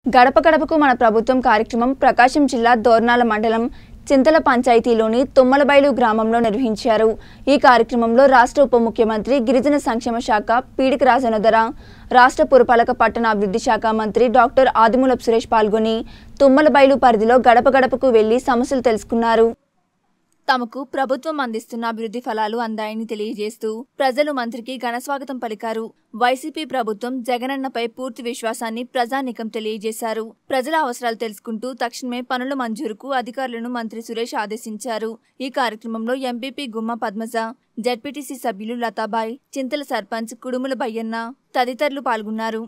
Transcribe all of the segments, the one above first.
గడప గడపకు మన ప్రభుత్వం కార్యక్రమం ప్రకాశం జిల్లా దోర్నాల మండలం చింతల పంచాయతీలోని తుమ్మలబైలు గ్రామంలో నిర్వహించారు ఈ కార్యక్రమంలో రాష్ట్ర ఉప ముఖ్యమంత్రి గిరిజన సంక్షేమ శాఖ పీడిక రాజనొదర రాష్ట్ర పురపాలక పట్టణ అభివృద్ధి శాఖ మంత్రి డాక్టర్ ఆదిమూలపు సురేష్ పాల్గొని తుమ్మలబైలు పరిధిలో గడప గడపకు వెళ్లి సమస్యలు తెలుసుకున్నారు తమకు ప్రభుత్వం అందిస్తున్న అభివృద్ధి ఫలాలు అందాయని తెలియజేస్తూ ప్రజలు మంత్రికి ఘనస్వాగతం పలికారు వైసీపీ ప్రభుత్వం జగనన్నపై పూర్తి విశ్వాసాన్ని ప్రజానికం తెలియజేశారు ప్రజల అవసరాలు తెలుసుకుంటూ తక్షణమే పనుల మంజూరుకు అధికారులను మంత్రి సురేష్ ఆదేశించారు ఈ కార్యక్రమంలో ఎంపీపీ గుమ్మ పద్మజ జడ్పీటీసీ సభ్యులు లతాబాయ్ చింతల సర్పంచ్ కుడుముల బయ్యన్న తదితరులు పాల్గొన్నారు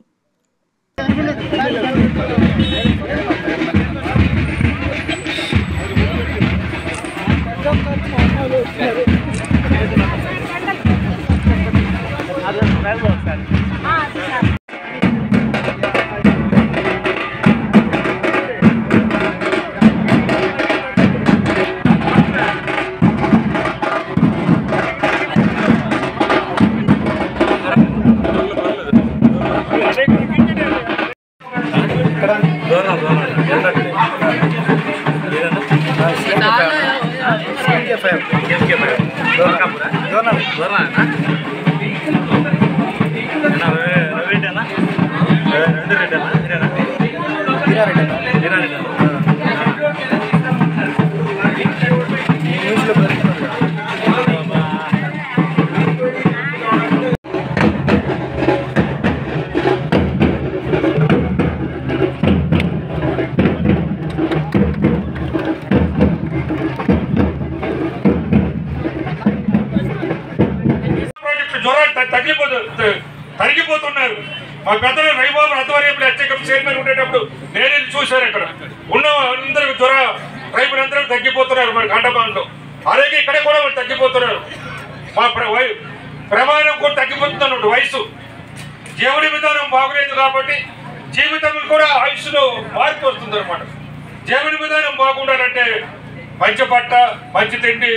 ప్రాజెక్టు జ్వరాలు త- తగిలిపోతు త- తరిగిపోతున్నారు మా పెద్దలు రైబాబు ఆధ్వర్యంలో హెచ్చరికం చైర్మన్ ఉండేటప్పుడు నేనే చూశాను ఇక్కడ ఉన్న అందరూ జ్వర రైతులందరూ తగ్గిపోతున్నారు మరి ఖండపాంలో అలాగే ఇక్కడ కూడా వాళ్ళు తగ్గిపోతున్నారు మా ప్ర- వై- ప్రమాణం కూడా తగ్గిపోతున్నప్పుడు వయసు జీవన విధానం బాగలేదు కాబట్టి జీవితం కూడా ఆయుష్లో మార్పు వస్తుంది అనమాట జీవన విధానం బాగుండాలంటే మంచి పట్ట మంచి తిండి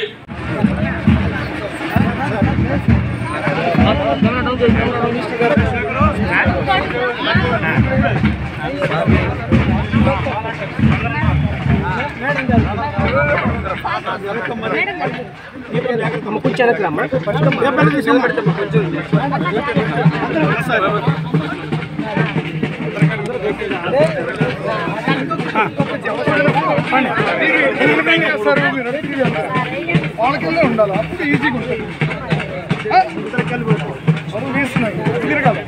వాళ్ళకెళ్ళే ఉండాలి అప్పుడు ఈజీగా ఉంటుంది ఆ? బరువు వేస్తున్నాయి తిరగాలి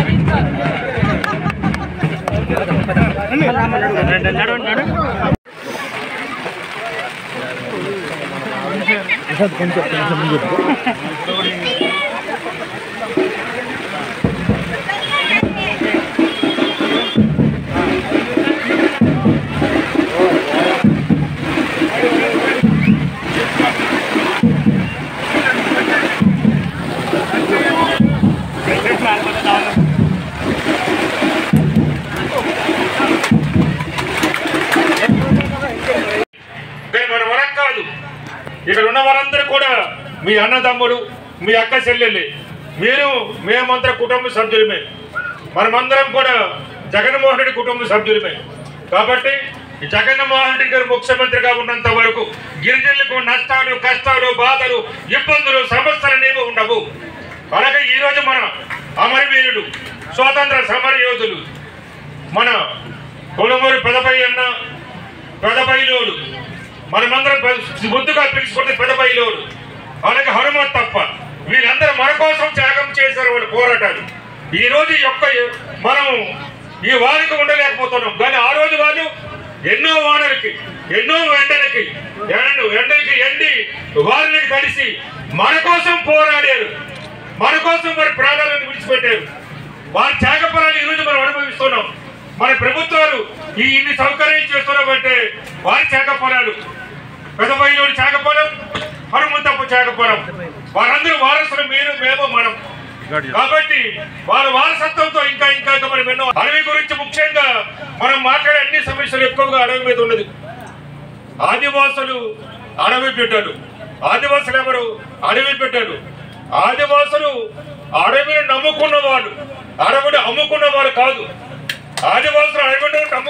కానీ మన వరకు కాదు ఇక్కడ ఉన్న వారందరూ కూడా మీ అన్నదమ్ముడు మీ అక్క చెల్లెళ్ళే మీరు మేమందరం కుటుంబ సభ్యులమే మనమందరం కూడా జగన్మోహన్ రెడ్డి కుటుంబ సభ్యులమే కాబట్టి ఈ జగన్మోహన్ రెడ్డి గారు ముఖ్యమంత్రిగా ఉన్నంత వరకు గిరిజనులకు నష్టాలు కష్టాలు బాధలు ఇబ్బందులు సమస్యలు అనేవి ఉండవు అలాగే ఈరోజు మన అమరవీరుడు స్వాతంత్ర సమర యోధులు మన కొనుమూరు పెదపై అన్న పెదబైలోడు మనమందరం పె- ముద్దుగా పిలుచుకుంటే పెదబైలోడు అలాగే హనుమత్ తప్ప వీళ్ళందరూ మన కోసం త్యాగం చేశారు వాళ్ళ పోరాటాలు ఈ రోజు ఈ యొక్క మనం ఈ వారికి ఉండలేకపోతున్నాం కానీ ఆ రోజు వాళ్ళు ఎన్నో వానలకి ఎన్నో ఎండలకి ఎండ ఎండలకి ఎండి వారిని కలిసి మన కోసం పోరాడారు మన కోసం మరి ప్రాణాలను విడిచిపెట్టారు వారి త్యాగఫలాన్ని ఈరోజు మనం అనుభవిస్తున్నాం మన ప్రభుత్వాలు ఈ ఇన్ని సౌకర్యం చేస్తున్నామంటే వారి త్యాగఫలాలు పెదబైలోని త్యాగఫలం హనుమంతప్ప త్యాగఫలం వారందరూ వారసులు మీరు మేము మనం కాబట్టి వారి వారసత్వంతో ఇంకా ఇంకా ఇంకా మనం ఎన్నో అడవి గురించి ముఖ్యంగా మనం మాట్లాడే అన్ని సమస్యలు ఎక్కువగా అడవి మీద ఉన్నది ఆదివాసులు అడవి బిడ్డలు ఆదివాసులు ఎవరు అడవి బిడ్డలు ఆదివాసులు అడవిని నమ్ముకున్న వాళ్ళు అడవిని అమ్ముకున్న వాళ్ళు కాదు ఆదివాసులు అడవిని నమ్ము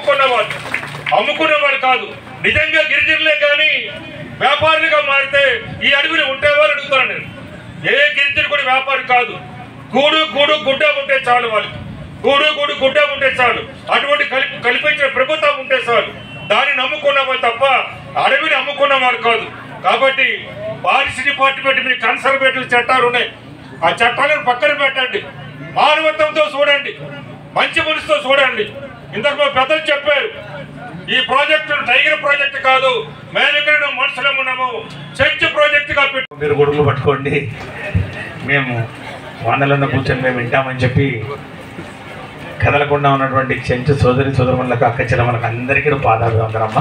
అమ్ముకునేవారు కాదు నిజంగా గిరిజనులే కానీ వ్యాపారులుగా మారితే ఈ అడవిని ఉంటేవారు అడుగుతాను నేను ఏ గిరిజను కూడా వ్యాపారి కాదు గూడు గూడు గుడ్డ ఉంటే చాలు వాళ్ళకి గూడు గూడు గుడ్డ ఉంటే చాలు అటువంటి కలిపి కల్పించిన ప్రభుత్వం ఉంటే చాలు దాన్ని నమ్ముకున్నవారు తప్ప అడవిని అమ్ముకున్నవారు కాదు కాబట్టి పారిస్ డిపార్ట్మెంట్ మీ కన్సర్వేటివ్ చట్టాలు ఉన్నాయి ఆ చట్టాలను పక్కన పెట్టండి మానవత్వంతో చూడండి మంచి మనసుతో చూడండి ఇంతకు మా పెద్దలు చెప్పారు ఈ ప్రాజెక్టు టైగర్ ప్రాజెక్ట్ కాదు మేము ఇక్కడ మనుషులం ఉన్నాము చర్చ్ ప్రాజెక్ట్ గా పెట్టు మీరు గొడుగులు పట్టుకోండి మేము వానలను కూర్చొని మేము వింటామని చెప్పి కదలకుండా ఉన్నటువంటి చెంచు సోదరి సోదరులకు అక్క చెల్లెమ్మలకు అందరికీ పాదాలు అందరమ్మ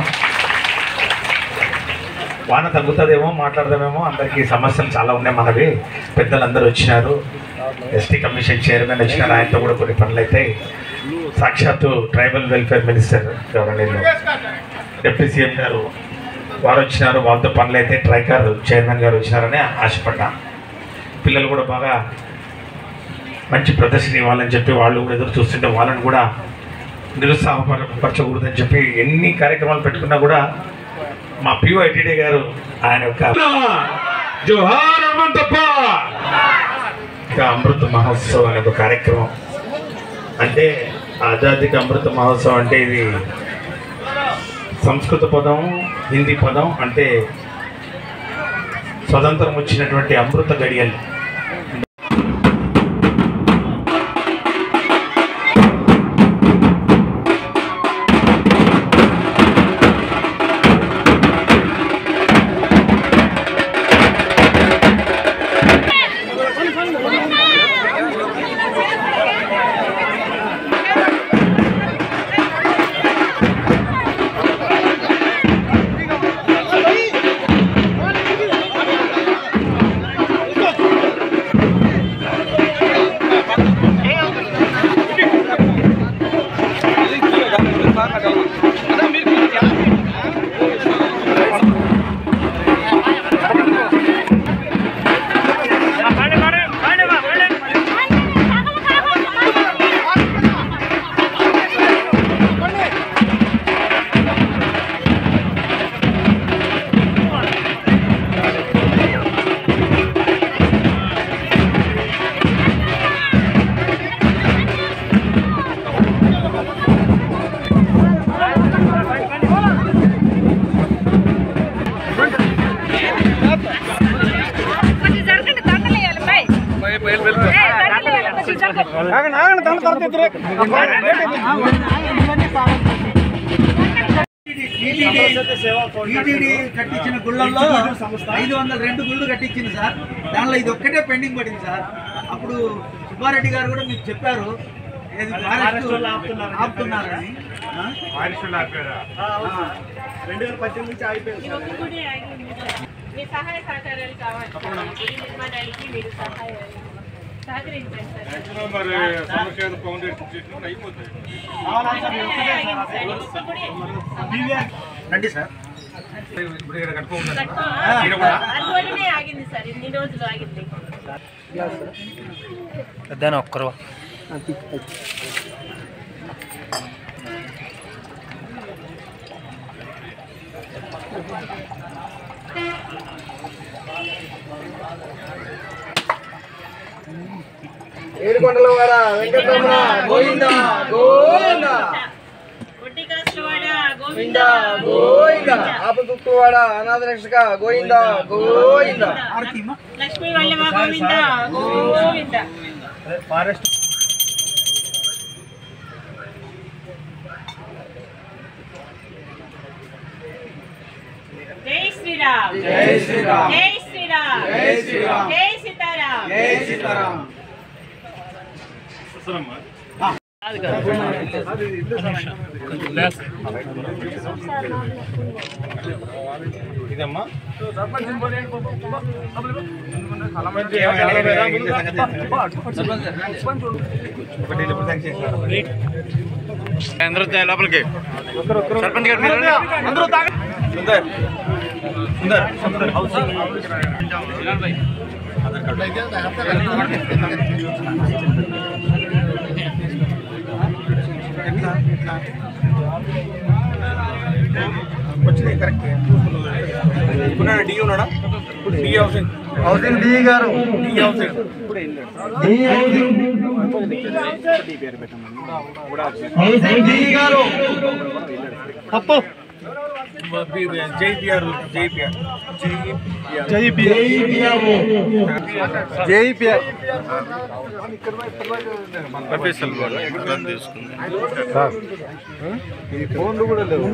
వాన తగ్గుతుందేమో మాట్లాడదామేమో అందరికీ సమస్యలు చాలా ఉన్నాయి మనవి పెద్దలందరూ వచ్చినారు ఎస్టీ కమిషన్ చైర్మన్ వచ్చినారు ఆయనతో కూడా కొన్ని పనులు అవుతాయి సాక్షాత్తు tribal welfare minister governor deputy CM గారు వారు వచ్చినారు వాళ్ళతో పనులు అయితే ట్రైకర్ చైర్మన్ గారు వచ్చినారని ఆశపడ్డా పిల్లలు కూడా బాగా మంచి ప్రదర్శన ఇవ్వాలని చెప్పి వాళ్ళు కూడా ఎదురు చూస్తుంటే వాళ్ళని కూడా నిరుత్సాహపరచకూడదని చెప్పి ఎన్ని కార్యక్రమాలు పెట్టుకున్నా కూడా మా పిఓ ఐటీడీ గారు ఆయన యొక్క జోహార్ హనుమంతప్ప ఇంకా అమృత మహోత్సవ్ అనే ఒక కార్యక్రమం అంటే ఆజాదీకి అమృత మహోత్సవం అంటే ఇది సంస్కృత పదం హిందీ పదం అంటే స్వతంత్రం వచ్చినటువంటి అమృత గడియలు కొంచెం జరగండి దండలు వేయాలి పై ఏ, దండలు వేయాలి, కొంచెం జరగండి. ఆగండి ఆగండి దాని తర్వాత ఇద్దరే టీటీడీ కట్టించిన గుళ్ళల్లో ఐదు వందల రెండు గుళ్ళు కట్టించింది సార్ దానిలో ఇది ఒక్కటే పెండింగ్ పడింది సార్ అప్పుడు సుబ్బారెడ్డి గారు కూడా మీకు చెప్పారు ఏది ఫారెస్ట్ ఆపుతున్నారని ఆ? రెండు వేల పద్దెనిమిది నుంచి అయిపోయింది సార్ గుడి ఆగింది. మీ సహాయ సహకారాలు కావాలి గుడి నిర్మాణానికి మీరు సహాయ సహకరించండి సార్ మరి సమస్య ఫౌండేషన్ చేసినప్పుడు అయిపోతాయి గుడి ఆగింది సార్. ఇంకొక గుడి రండి సార్ కట్టుకో. అది వల్లనే ఆగింది సార్ ఇన్ని రోజులు ఆగింది ఏడుకొండల వాడ వెంకటరమణ గోవింద గోవింద వడ్డీ కాసులవాడ గోవింద గోవింద ఆపదుక్కువాడ అనాథ రక్షక గోవింద గోవింద లక్ష్మీ వల్లభ గోవింద గోవింద ఫారెస్ట్ జై శ్రీరామ్ జై శ్రీరామ్ జై శ్రీరామ్ జై శ్రీరామ్ జై సీతారాం జై సీతారాం ఇదమ్మా ఆ వచ్చినాయి కరెక్ట్ ఉన్నాడా డి ఉన్నాడా డి హౌసింగ్ హౌసింగ్ డి గారు డి హౌసింగ్ డి గారు తప్పు జైపిఆర్ జైపిఆర్ జైపిఆర్ జేఈపీఆర్ ఫోన్లు కూడా లేవు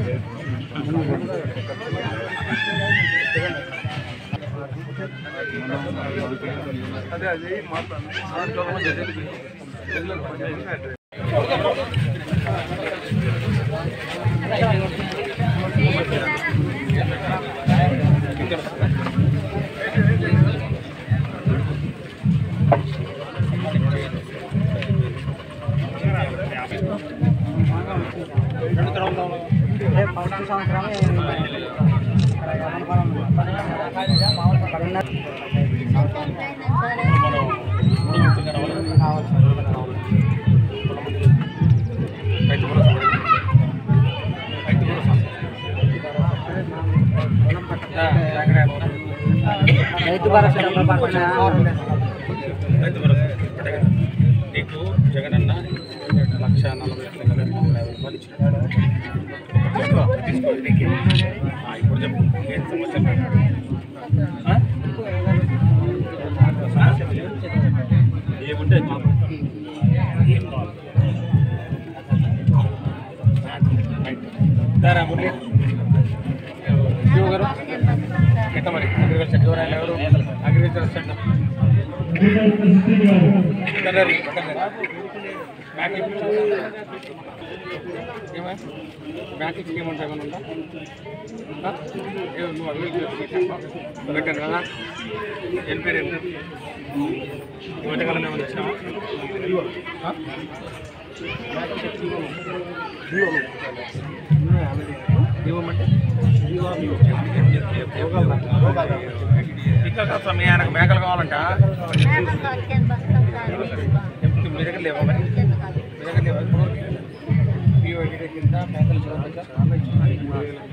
రైతు భరోసా నీకు జగనన్న లక్ష నలభై ఒక్క వేల నూట యాభై రూపాయలు ఇచ్చాడు. తీసుకో, తీసుకో, నీకే. ఆ, ఇప్పుడు చెప్పు ఏం సమస్య ఆ? సమస్య ఏముంటే అది చెప్పు. ఏం కావాలి? రైట్. దారా మురళి శివ గారు ఎట్లా మరి అగ్రికల్చర్ ఎవరైనా ఎవరు agriculture centre veterinary veterinary banking ఏమా బ్యాంకింగ్ స్కీమ్ అంటే ఏమైనా ఉందా ఆ? ఏ, నువ్వు అగ్రికల్చర్ పెట్టాను కదా ఏం పేరు ఏం పేరు ఈ మధ్యకాలంలో ఏమైనా వచ్చినావా ఆ? ఇవ్వమంటే ఇంకా కాస్త మీ ఆయనకు మేకలు కావాలంట ఎప్పుడు మీ దగ్గర లేవా మరి మీ దగ్గర లేవా ఇప్పుడు మీ దగ్గర కింద మేకలు చూడాలంట